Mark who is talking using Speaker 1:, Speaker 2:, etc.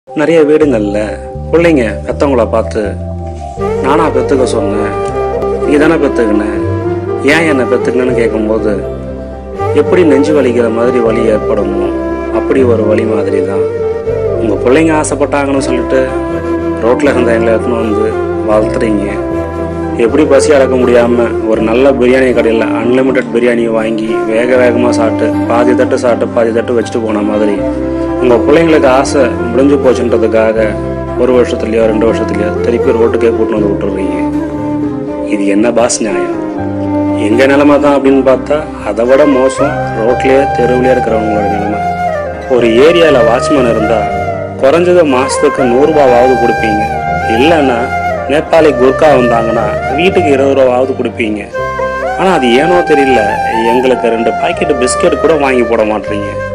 Speaker 1: நிறைய வீடுங்கள்ல பிள்ளைங்க பெத்தவங்கள பார்த்து நானா பெத்துக்க சொன்னேன் நீ தானே பெத்துக்கின ஏன் என்னை பெத்துக்கணும்னு கேட்கும்போது எப்படி நெஞ்சு வலிக்கிற மாதிரி வலி ஏற்படணும் அப்படி ஒரு வலி மாதிரி தான் உங்கள் பிள்ளைங்க ஆசைப்பட்டாங்கன்னு சொல்லிட்டு ரோட்டில் இருந்த எங்களை எடுத்துன்னு வந்து வளர்த்துறீங்க எப்படி பசி அடக்க முடியாமல் ஒரு நல்ல பிரியாணி கடையில் அன்லிமிட்டெட் பிரியாணி வாங்கி வேக வேகமாக சாப்பிட்டு பாதி தட்டு சாப்பிட்டு பாதி தட்டு வச்சுட்டு போன மாதிரி உங்கள் பிள்ளைங்களுக்கு ஆசை முடிஞ்சு போச்சுன்றதுக்காக ஒரு வருஷத்துலையோ ரெண்டு வருஷத்துலையோ திருப்பி ரோட்டுக்கே கூட்டின்னு வந்து விட்டுறீங்க இது என்ன பாஸ் நியாயம் எங்க நிலைமை தான் அப்படின்னு பார்த்தா அதை விட மோசம் ரோட்லயே தெருவுலயே இருக்கிறவங்களோட நிலைமை ஒரு ஏரியால வாட்ச்மேன் இருந்தா குறைஞ்சது மாசத்துக்கு நூறு ரூபாவாவது கொடுப்பீங்க இல்லைன்னா நேபாளி குர்கா வந்தாங்கன்னா வீட்டுக்கு இருபது ரூபாவது கொடுப்பீங்க ஆனா அது ஏனோ தெரியல எங்களுக்கு ரெண்டு பாக்கெட் பிஸ்கெட் கூட வாங்கி போட மாட்டீங்க